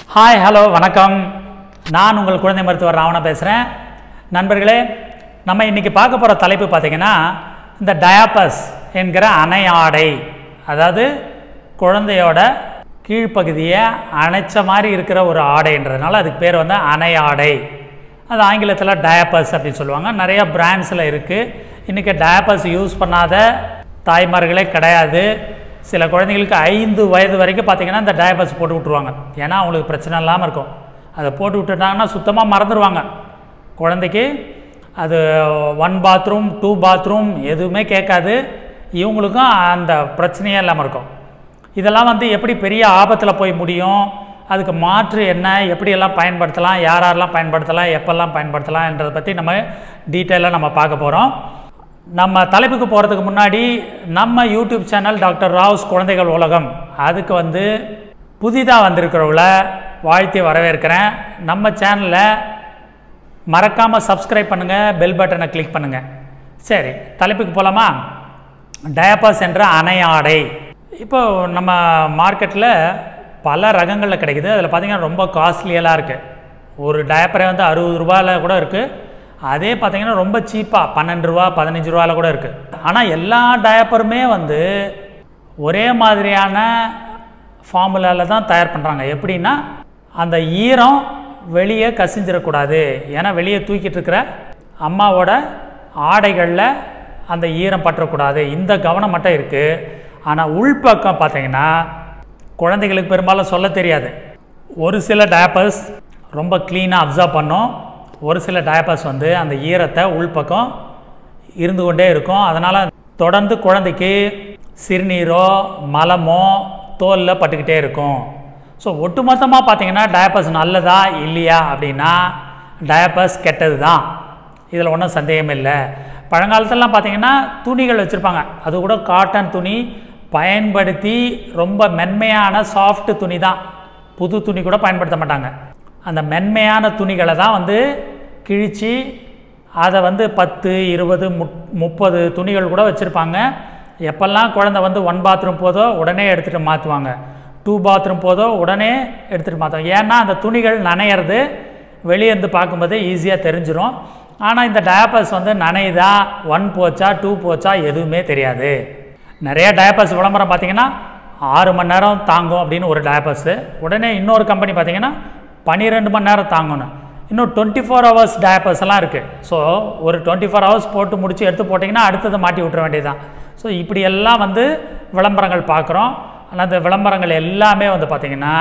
Hi hello வணக்கம் நான் உங்கள் குழந்தை மருத்துவர் ராவணா பேசுகிறேன் நண்பர்களே நம்ம இன்றைக்கி பார்க்க போகிற தலைப்பு பார்த்திங்கன்னா இந்த டயாபஸ் என்கிற அணை ஆடை அதாவது குழந்தையோட கீழ்ப்பகுதியை அணைச்ச மாதிரி இருக்கிற ஒரு ஆடைன்றதுனால அதுக்கு பேர் வந்து அணை ஆடை அது ஆங்கிலத்தில் டயாபஸ் அப்படின்னு சொல்லுவாங்க நிறைய பிராண்ட்ஸில் இருக்குது இன்றைக்கி டயாபஸ் யூஸ் பண்ணாத தாய்மார்களே கிடையாது சில குழந்தைங்களுக்கு ஐந்து வயது வரைக்கும் பார்த்திங்கன்னா இந்த டயபஸ் போட்டு விட்ருவாங்க ஏன்னா அவங்களுக்கு பிரச்சனை இல்லாமல் இருக்கும் அதை போட்டு விட்டுட்டாங்கன்னா சுத்தமாக மறந்துடுவாங்க குழந்தைக்கு அது ஒன் பாத்ரூம் டூ பாத்ரூம் எதுவுமே கேட்காது இவங்களுக்கும் அந்த பிரச்சனையே இல்லாமல் இருக்கும் இதெல்லாம் வந்து எப்படி பெரிய ஆபத்தில் போய் முடியும் அதுக்கு மாற்று என்ன எப்படியெல்லாம் பயன்படுத்தலாம் யார் யாரெல்லாம் பயன்படுத்தலாம் எப்பெல்லாம் பயன்படுத்தலாம்ன்றதை பற்றி நம்ம டீட்டெயிலாக நம்ம பார்க்க போகிறோம் நம்ம தலைப்புக்கு போகிறதுக்கு முன்னாடி நம்ம யூடியூப் சேனல் டாக்டர் ராவ்ஸ் குழந்தைகள் உலகம் அதுக்கு வந்து புதிதாக வந்திருக்கிறவங்கள வாழ்த்தி வரவேற்கிறேன் நம்ம சேனலை மறக்காமல் சப்ஸ்கிரைப் பண்ணுங்கள் பெல் பட்டனை கிளிக் பண்ணுங்கள் சரி தலைப்புக்கு போகலாமா டயபாஸ் என்ற அணை ஆடை இப்போ நம்ம மார்க்கெட்டில் பல ரகங்களில் கிடைக்குது அதில் பார்த்திங்கன்னா ரொம்ப காஸ்ட்லியெல்லாம் இருக்குது ஒரு டயப்பரே வந்து அறுபது ரூபாயில் கூட இருக்குது அதே பார்த்திங்கன்னா ரொம்ப சீப்பாக பன்னெண்டு ரூபா பதினஞ்சு ரூபாயில் கூட இருக்குது ஆனால் எல்லா டயப்பருமே வந்து ஒரே மாதிரியான ஃபார்முலாவில் தான் தயார் பண்ணுறாங்க எப்படின்னா அந்த ஈரம் வெளியே கசிஞ்சிடக்கூடாது ஏன்னா வெளியே தூக்கிட்டு இருக்கிற அம்மாவோட ஆடைகளில் அந்த ஈரம் பற்றக்கூடாது இந்த கவனம் மட்டும் இருக்குது ஆனால் உள்பக்கம் பார்த்தீங்கன்னா குழந்தைகளுக்கு பெரும்பாலும் சொல்ல தெரியாது ஒரு சில டயப்பர்ஸ் ரொம்ப க்ளீனாக அப்சர்வ் பண்ணும் ஒரு சில டயப்பர்ஸ் வந்து அந்த ஈரத்தை உள்பக்கம் இருந்து கொண்டே இருக்கும் அதனால் தொடர்ந்து குழந்தைக்கு சிறுநீரோ மலமோ தோலில் பட்டுக்கிட்டே இருக்கும் ஸோ ஒட்டுமொத்தமாக பார்த்தீங்கன்னா டயப்பர்ஸ் நல்லதா இல்லையா அப்படின்னா டயப்பர்ஸ் கெட்டது தான் இதில் ஒன்றும் சந்தேகம் இல்லை பழங்காலத்திலலாம் பார்த்தீங்கன்னா துணிகள் வச்சுருப்பாங்க அது கூட காட்டன் துணி பயன்படுத்தி ரொம்ப மென்மையான சாஃப்ட் துணி தான் புது துணி கூட பயன்படுத்த மாட்டாங்க அந்த மென்மையான துணிகளை தான் வந்து கிழித்து அதை வந்து பத்து இருபது முப் முப்பது துணிகள் கூட வச்சுருப்பாங்க எப்பெல்லாம் குழந்தை வந்து ஒன் பாத்ரூம் போதோ உடனே எடுத்துகிட்டு மாற்றுவாங்க டூ பாத்ரூம் போதோ உடனே எடுத்துகிட்டு மாற்றுவாங்க ஏன்னா அந்த துணிகள் நனையிறது வெளியே இருந்து பார்க்கும்போது ஈஸியாக தெரிஞ்சிடும் ஆனால் இந்த டயப்பர்ஸ் வந்து நனையுதா ஒன் போச்சா டூ போச்சா எதுவுமே தெரியாது நிறைய டயப்பர்ஸ் விளம்பரம் பார்த்தீங்கன்னா ஆறு மணி நேரம் தாங்கும் அப்படின்னு ஒரு டயப்பர்ஸு உடனே இன்னொரு கம்பெனி பார்த்தீங்கன்னா பன்னிரெண்டு மணி நேரம் தாங்கணும் இன்னும் டுவெண்ட்டி ஃபோர் ஹவர்ஸ் டயப்பர்ஸ் எல்லாம் இருக்குது ஸோ ஒரு டுவெண்ட்டி ஃபோர் ஹவர்ஸ் போட்டு முடித்து எடுத்து போட்டிங்கன்னா அடுத்தது மாட்டி விட்டுற வேண்டியதுதான் ஸோ இப்படி எல்லாம் வந்து விளம்பரங்கள் பார்க்குறோம் ஆனால் அந்த விளம்பரங்கள் எல்லாமே வந்து பார்த்திங்கன்னா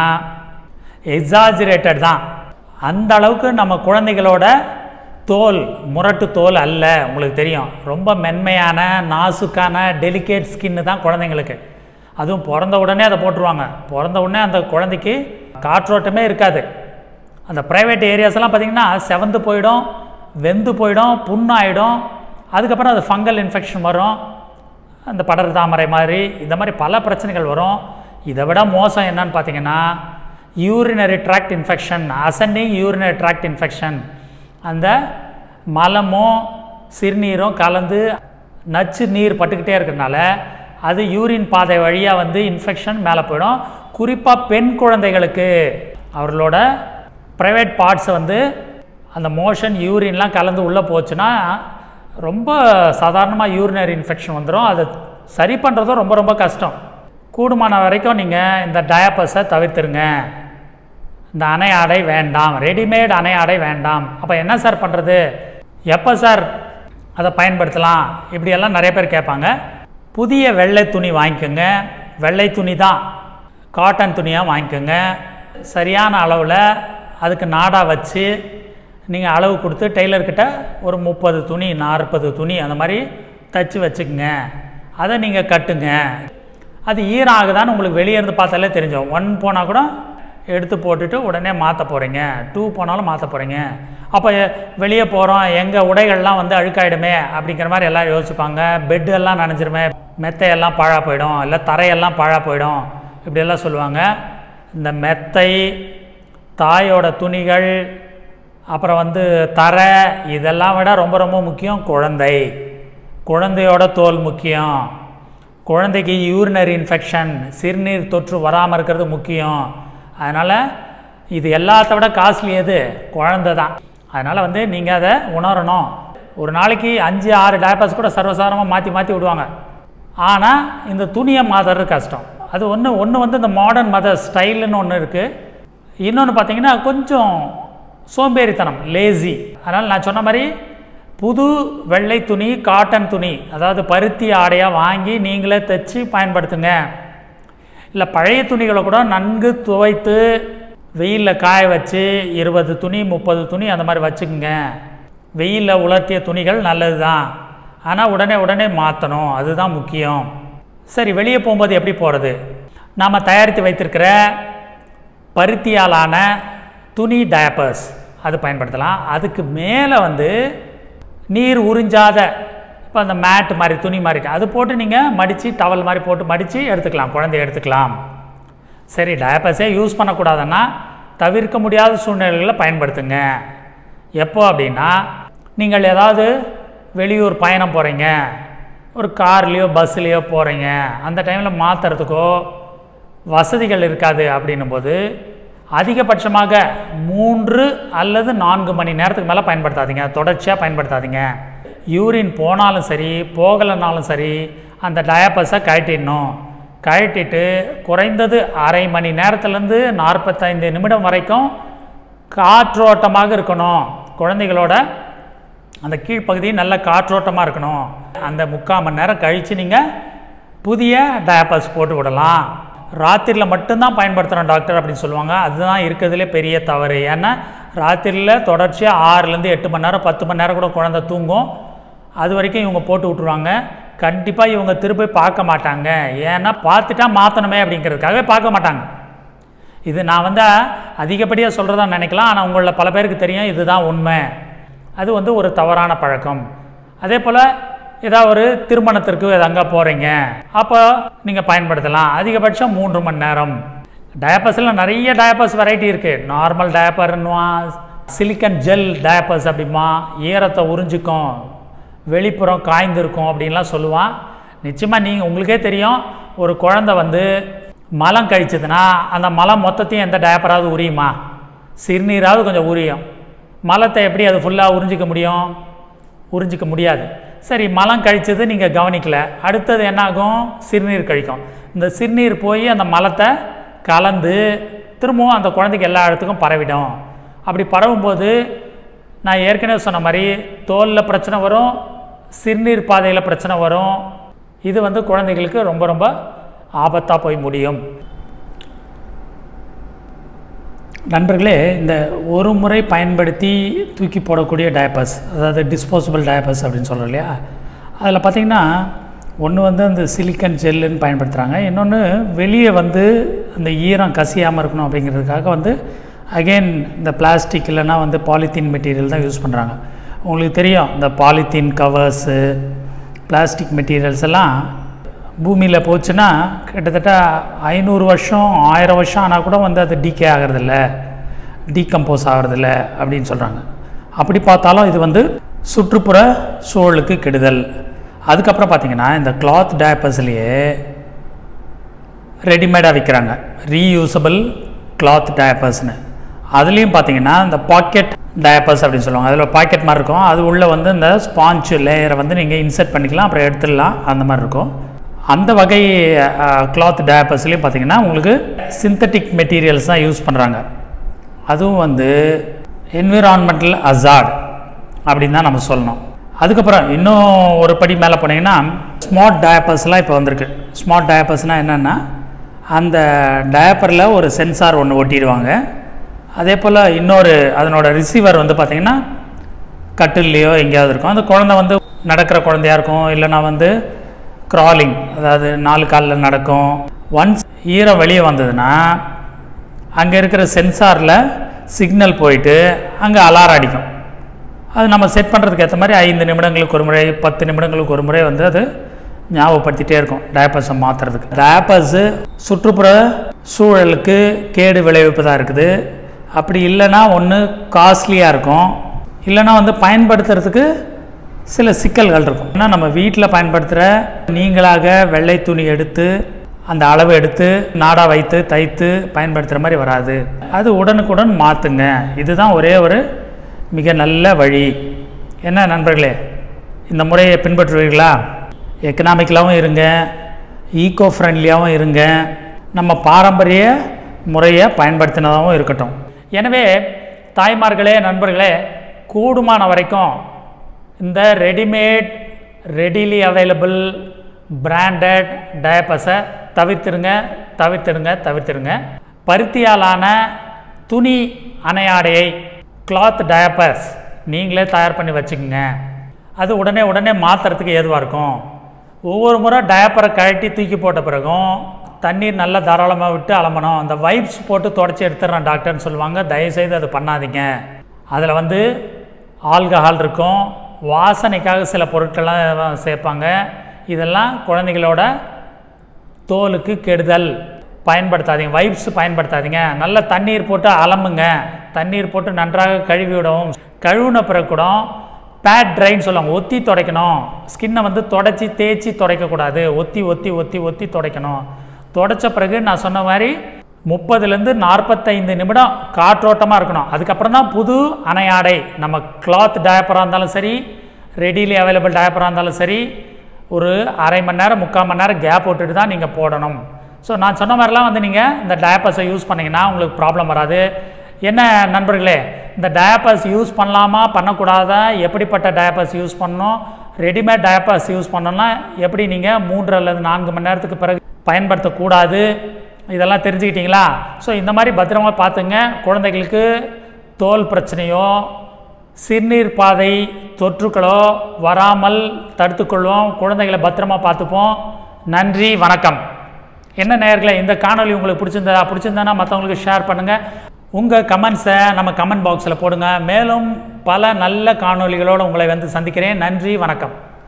எக்ஸாஜிரேட்டட் தான் அந்த அளவுக்கு நம்ம குழந்தைகளோட தோல் முரட்டு தோல் அல்ல உங்களுக்கு தெரியும் ரொம்ப மென்மையான நாசுக்கான டெலிகேட் ஸ்கின்னு தான் குழந்தைங்களுக்கு அதுவும் பிறந்த உடனே அதை போட்டுருவாங்க பிறந்த உடனே அந்த குழந்தைக்கு காற்றோட்டமே இருக்காது அந்த ப்ரைவேட் ஏரியாஸ்லாம் பார்த்திங்கன்னா செவந்து போயிடும் வெந்து போயிடும் புண்ணாயிடும் அதுக்கப்புறம் அது ஃபங்கல் இன்ஃபெக்ஷன் வரும் அந்த படர் தாமரை மாதிரி இந்த மாதிரி பல பிரச்சனைகள் வரும் இதை விட மோசம் என்னன்னு பார்த்தீங்கன்னா urinary tract infection ascending urinary tract infection அந்த மலமும் சிறுநீரும் கலந்து நச்சு நீர் பட்டுக்கிட்டே இருக்கிறனால அது யூரின் பாதை வழியாக வந்து இன்ஃபெக்ஷன் மேலே போயிடும் குறிப்பாக பெண் குழந்தைகளுக்கு அவர்களோட ப்ரைவேட் பார்ட்ஸ் வந்து அந்த மோஷன் யூரின்லாம் கலந்து உள்ளே போச்சுன்னா ரொம்ப சாதாரணமாக யூரினரி இன்ஃபெக்ஷன் வந்துடும் அதை சரி பண்ணுறதும் ரொம்ப ரொம்ப கஷ்டம் கூடுமான வரைக்கும் நீங்கள் இந்த டயப்பஸை தவிர்த்துருங்க இந்த அணை ஆடை வேண்டாம் ரெடிமேட் அணை ஆடை வேண்டாம் அப்போ என்ன சார் பண்ணுறது எப்போ சார் அதை பயன்படுத்தலாம் இப்படியெல்லாம் நிறைய பேர் கேட்பாங்க புதிய வெள்ளை துணி வாங்கிக்கோங்க வெள்ளை துணி தான் காட்டன் துணியாக வாங்கிக்கோங்க சரியான அளவில் அதுக்கு நாடாக வச்சு நீங்கள் அளவு கொடுத்து டெய்லர்கிட்ட ஒரு முப்பது துணி நாற்பது துணி அந்த மாதிரி தச்சு வச்சுக்கோங்க அதை நீங்கள் கட்டுங்க அது ஈரம் ஆகுதான்னு உங்களுக்கு வெளியே இருந்து பார்த்தாலே தெரிஞ்சோம் ஒன் போனால் கூட எடுத்து போட்டுட்டு உடனே மாற்ற போகிறீங்க டூ போனாலும் மாற்ற போகிறீங்க அப்போ வெளியே போகிறோம் எங்கள் உடைகள்லாம் வந்து அழுக்காயிடுமே அப்படிங்கிற மாதிரி எல்லாம் யோசிப்பாங்க பெட்டு எல்லாம் நனைஞ்சிருமே மெத்தையெல்லாம் பாழாக போயிடும் இல்லை தரையெல்லாம் பாழாக போயிடும் இப்படியெல்லாம் சொல்லுவாங்க இந்த மெத்தை தாயோட துணிகள் அப்புறம் வந்து தரை இதெல்லாம் விட ரொம்ப ரொம்ப முக்கியம் குழந்தை குழந்தையோட தோல் முக்கியம் குழந்தைக்கு யூரினரி இன்ஃபெக்ஷன் சிறுநீர் தொற்று வராமல் இருக்கிறது முக்கியம் அதனால் இது எல்லாத்த விட காஸ்ட்லி எது குழந்தை தான் அதனால் வந்து நீங்கள் அதை உணரணும் ஒரு நாளைக்கு அஞ்சு ஆறு டயப்பர்ஸ் கூட சர்வசாதாரணமாக மாற்றி மாற்றி விடுவாங்க ஆனால் இந்த துணியை மாற்றுறது கஷ்டம் அது ஒன்று ஒன்று வந்து இந்த மாடர்ன் மதர் ஸ்டைலுன்னு ஒன்று இருக்குது இன்னொன்று பார்த்தீங்கன்னா கொஞ்சம் சோம்பேறித்தனம் லேசி அதனால் நான் சொன்ன மாதிரி புது வெள்ளை துணி காட்டன் துணி அதாவது பருத்தி ஆடையாக வாங்கி நீங்களே தைச்சி பயன்படுத்துங்க இல்லை பழைய துணிகளை கூட நன்கு துவைத்து வெயிலில் காய வச்சு இருபது துணி முப்பது துணி அந்த மாதிரி வச்சுக்கோங்க வெயிலில் உலர்த்திய துணிகள் நல்லது தான் ஆனால் உடனே உடனே மாற்றணும் அதுதான் முக்கியம் சரி வெளியே போகும்போது எப்படி போகிறது நாம் தயாரித்து வைத்திருக்கிற பருத்தியாலான துணி டயப்பர்ஸ் அது பயன்படுத்தலாம் அதுக்கு மேலே வந்து நீர் உறிஞ்சாத இப்போ அந்த மேட் மாதிரி துணி மாதிரி இருக்கு. அது போட்டு நீங்கள் மடித்து டவல் மாதிரி போட்டு மடித்து எடுத்துக்கலாம் குழந்தைய எடுத்துக்கலாம் சரி டயப்பர்ஸே யூஸ் பண்ணக்கூடாதுன்னா தவிர்க்க முடியாத சூழ்நிலைகளில் பயன்படுத்துங்க எப்போ அப்படின்னா நீங்கள் ஏதாவது வெளியூர் பயணம் போகிறீங்க ஒரு கார்லேயோ பஸ்லேயோ போகிறீங்க அந்த டைமில் மாற்றுறதுக்கோ வசதிகள் இருக்காது அப்படின்னும் போது அதிகபட்சமாக மூன்று அல்லது நான்கு மணி நேரத்துக்கு மேலே பயன்படுத்தாதீங்க தொடர்ச்சியாக பயன்படுத்தாதீங்க யூரின் போனாலும் சரி போகலைனாலும் சரி அந்த டயப்பர்ஸை கழட்டிடணும் கழட்டிட்டு குறைந்தது அரை மணி நேரத்துலேருந்து நாற்பத்தைந்து நிமிடம் வரைக்கும் காற்றோட்டமாக இருக்கணும் குழந்தைகளோட அந்த கீழ்ப்பகுதி நல்ல காற்றோட்டமாக இருக்கணும் அந்த முக்கால் மணி நேரம் கழித்து நீங்கள் புதிய டயப்பர்ஸ் போட்டு விடலாம் ராத்திரியில் மட்டும்தான் பயன்படுத்துகிறோம் டாக்டர் அப்படின்னு சொல்லுவாங்க அதுதான் இருக்கிறதுலே பெரிய தவறு ஏன்னா ராத்திரியில் தொடர்ச்சியாக ஆறுலேருந்து எட்டு மணி நேரம் பத்து மணி நேரம் கூட குழந்தை தூங்கும் அது வரைக்கும் இவங்க போட்டு விட்ருவாங்க கண்டிப்பாக இவங்க திருப்பி பார்க்க மாட்டாங்க ஏன்னா பார்த்துட்டா மாற்றணுமே அப்படிங்கிறதுக்காகவே பார்க்க மாட்டாங்க இது நான் வந்து அதிகப்படியாக சொல்கிறதா நினைக்கலாம் ஆனால் உங்களில் பல பேருக்கு தெரியும் இதுதான் உண்மை அது வந்து ஒரு தவறான பழக்கம் அதே போல் ஏதாவது ஒரு திருமணத்திற்கு அங்கே போகிறீங்க அப்போ நீங்கள் பயன்படுத்தலாம் அதிகபட்சம் மூன்று மணி நேரம் டயப்பர்ஸில் நிறைய டயப்பர்ஸ் வெரைட்டி இருக்குது நார்மல் டயப்பர்னுவான் சிலிக்கன் ஜெல் டயப்பர்ஸ் அப்படிமா ஈரத்தை உறிஞ்சிக்கும் வெளிப்புறம் காய்ந்திருக்கும் அப்படின்லாம் சொல்லுவான் நிச்சயமாக நீங்கள் உங்களுக்கே தெரியும் ஒரு குழந்தை வந்து மலம் கழிச்சதுன்னா அந்த மலம் மொத்தத்தையும் எந்த டயப்பராவது உரியுமா சிறுநீராவது கொஞ்சம் உரியும் மலத்தை எப்படி அது ஃபுல்லாக உறிஞ்சிக்க முடியும் உறிஞ்சிக்க முடியாது சரி மலம் கழிச்சது நீங்கள் கவனிக்கல அடுத்தது என்னாகும் சிறுநீர் கழிக்கும் இந்த சிறுநீர் போய் அந்த மலத்தை கலந்து திரும்பவும் அந்த குழந்தைக்கு எல்லா இடத்துக்கும் பரவிடும் அப்படி பரவும்போது நான் ஏற்கனவே சொன்ன மாதிரி தோலில் பிரச்சனை வரும் சிறுநீர் பாதையில் பிரச்சனை வரும் இது வந்து குழந்தைகளுக்கு ரொம்ப ரொம்ப ஆபத்தாக போய் முடியும் நண்பர்களே இந்த ஒரு முறை பயன்படுத்தி தூக்கி போடக்கூடிய டயப்பர்ஸ் அதாவது டிஸ்போசபிள் டயப்பர்ஸ் அப்படின்னு சொல்கிறோம் இல்லையா அதில் பார்த்திங்கன்னா ஒன்று வந்து அந்த சிலிக்கன் ஜெல்லுன்னு பயன்படுத்துகிறாங்க இன்னொன்று வெளியே வந்து அந்த ஈரம் கசியாமல் இருக்கணும் அப்படிங்கிறதுக்காக வந்து அகெயின் இந்த பிளாஸ்டிக் இல்லைன்னா வந்து பாலித்தீன் மெட்டீரியல் தான் யூஸ் பண்ணுறாங்க உங்களுக்கு தெரியும் இந்த பாலித்தீன் கவர்ஸு பிளாஸ்டிக் மெட்டீரியல்ஸ் எல்லாம் பூமியில் போச்சுன்னா கிட்டத்தட்ட ஐநூறு வருஷம் ஆயிரம் வருஷம் ஆனால் கூட வந்து அது டீகே ஆகிறதில்ல டீகம்போஸ் ஆகிறதில்ல அப்படின்னு சொல்கிறாங்க அப்படி பார்த்தாலும் இது வந்து சுற்றுப்புற சூழலுக்கு கெடுதல் அதுக்கப்புறம் பார்த்தீங்கன்னா இந்த கிளாத் டயப்பர்ஸ்லேயே ரெடிமேடாக விற்கிறாங்க ரீயூசபிள் கிளாத் டயப்பர்ஸ்னு அதுலேயும் பார்த்தீங்கன்னா இந்த பாக்கெட் டயப்பர்ஸ் அப்படின்னு சொல்லுவாங்க அதில் பாக்கெட் மாதிரி இருக்கும் அது உள்ளே வந்து இந்த ஸ்பாஞ்ச் லேயரை வந்து நீங்கள் இன்சர்ட் பண்ணிக்கலாம் அப்புறம் எடுத்துடலாம் அந்த மாதிரி இருக்கும் அந்த வகை கிளாத் டயப்பர்ஸ்லேயும் பார்த்தீங்கன்னா உங்களுக்கு சிந்தட்டிக் மெட்டீரியல்ஸ் தான் யூஸ் பண்ணுறாங்க அதுவும் வந்து என்விரான்மெண்டல் அசார்ட் அப்படின்னு தான் நம்ம சொல்லணும் அதுக்கப்புறம் இன்னும் ஒரு படி மேலே போனீங்கன்னா ஸ்மார்ட் டயப்பர்ஸ்லாம் இப்போ வந்திருக்கு ஸ்மார்ட் டயப்பர்ஸ்னால் என்னென்னா அந்த டயப்பரில் ஒரு சென்சார் ஒன்று ஒட்டிடுவாங்க அதே போல் இன்னொரு அதனோட ரிசீவர் வந்து பார்த்திங்கன்னா கட்டில்லையோ எங்கேயாவது இருக்கும் அந்த குழந்தை வந்து நடக்கிற குழந்தையா இருக்கும் இல்லைனா வந்து க்ராலிங் அதாவது நாலு காலில் நடக்கும் ஒன்ஸ் ஈரம் வெளியே வந்ததுன்னா அங்கே இருக்கிற சென்சாரில் சிக்னல் போயிட்டு அங்கே அலாரம் அடிக்கும் அது நம்ம செட் பண்ணுறதுக்கு ஏற்ற மாதிரி ஐந்து நிமிடங்களுக்கு ஒரு முறை பத்து நிமிடங்களுக்கு ஒரு முறை வந்து அது ஞாபகப்படுத்திட்டே இருக்கும் டயப்பர்ஸை மாற்றுறதுக்கு டயப்பர்ஸு சுற்றுப்புற சூழலுக்கு கேடு விளைவிப்பதாக இருக்குது அப்படி இல்லைன்னா ஒன்று காஸ்ட்லியாக இருக்கும் இல்லைன்னா வந்து பயன்படுத்துறதுக்கு சில சிக்கல்கள் இருக்கும் ஏன்னா நம்ம வீட்டில் பயன்படுத்துகிற நீங்களாக வெள்ளை துணி எடுத்து அந்த அளவு எடுத்து நாடா வைத்து தைத்து பயன்படுத்துகிற மாதிரி வராது அது உடனுக்குடன் மாற்றுங்க இதுதான் ஒரே ஒரு மிக நல்ல வழி என்ன நண்பர்களே இந்த முறையை பின்பற்றுவீர்களா எக்கனாமிக்கலாகவும் இருங்க ஈகோ ஃப்ரெண்ட்லியாகவும் இருங்க நம்ம பாரம்பரிய முறையை பயன்படுத்தினதாகவும் இருக்கட்டும் எனவே தாய்மார்களே நண்பர்களே கூடுமான வரைக்கும் இந்த ரெடிமேட் ரெடிலி அவைலபிள் பிராண்டட் டயப்பஸை தவிர்த்திருங்க தவிர்த்திடுங்க தவிர்த்திடுங்க பருத்தியாலான துணி அணையாடையை கிளாத் டயப்பர்ஸ் நீங்களே தயார் பண்ணி வச்சுக்கோங்க அது உடனே உடனே மாற்றுறதுக்கு ஏதுவாக இருக்கும் ஒவ்வொரு முறை டயப்பரை கழட்டி தூக்கி போட்ட பிறகும் தண்ணீர் நல்லா தாராளமாக விட்டு அலம்பணும் அந்த வைப்ஸ் போட்டு தொடச்சி எடுத்துடுறேன் டாக்டர்னு சொல்லுவாங்க தயவுசெய்து அது பண்ணாதீங்க அதில் வந்து ஆல்கஹால் இருக்கும் வாசனைக்காக சில பொருட்கள்லாம் சேர்ப்பாங்க இதெல்லாம் குழந்தைகளோட தோலுக்கு கெடுதல் பயன்படுத்தாதீங்க வைப்ஸ் பயன்படுத்தாதீங்க நல்ல தண்ணீர் போட்டு அலம்புங்க தண்ணீர் போட்டு நன்றாக கழுவி விடவும் கழுவுன பிறகு கூட பேட் ட்ரைன்னு சொல்லுவாங்க ஒத்தி துடைக்கணும் ஸ்கின்னை வந்து தொடச்சி தேய்ச்சி துடைக்கக்கூடாது ஒத்தி ஒத்தி ஒத்தி ஒத்தி துடைக்கணும் துடைச்ச பிறகு நான் சொன்ன மாதிரி முப்பதுலேருந்து நாற்பத்தைந்து நிமிடம் காற்றோட்டமாக இருக்கணும் அதுக்கப்புறம் தான் புது அணையாடை நம்ம கிளாத் டயப்பராக இருந்தாலும் சரி ரெடிலி அவைலபிள் டயப்பராக இருந்தாலும் சரி ஒரு அரை மணி நேரம் முக்கால் மணி நேரம் கேப் விட்டுட்டு தான் நீங்கள் போடணும் ஸோ நான் சொன்ன மாதிரிலாம் வந்து நீங்கள் இந்த டயப்பர்ஸை யூஸ் பண்ணிங்கன்னா உங்களுக்கு ப்ராப்ளம் வராது என்ன நண்பர்களே இந்த டயப்பர்ஸ் யூஸ் பண்ணலாமா பண்ணக்கூடாதா எப்படிப்பட்ட டயப்பர்ஸ் யூஸ் பண்ணணும் ரெடிமேட் டயப்பர்ஸ் யூஸ் பண்ணணும்னா எப்படி நீங்கள் மூன்று அல்லது நான்கு மணி நேரத்துக்கு பிறகு பயன்படுத்தக்கூடாது இதெல்லாம் தெரிஞ்சுக்கிட்டீங்களா ஸோ இந்த மாதிரி பத்திரமா பார்த்துங்க குழந்தைகளுக்கு தோல் பிரச்சனையோ சிறுநீர் பாதை தொற்றுக்களோ வராமல் தடுத்துக்கொள்வோம் குழந்தைகளை பத்திரமா பார்த்துப்போம் நன்றி வணக்கம் என்ன நேயர்களே இந்த காணொளி உங்களுக்கு பிடிச்சிருந்ததா பிடிச்சிருந்தானா மற்றவங்களுக்கு ஷேர் பண்ணுங்கள் உங்கள் கமெண்ட்ஸை நம்ம கமெண்ட் பாக்ஸில் போடுங்க மேலும் பல நல்ல காணொளிகளோடு உங்களை வந்து சந்திக்கிறேன் நன்றி வணக்கம்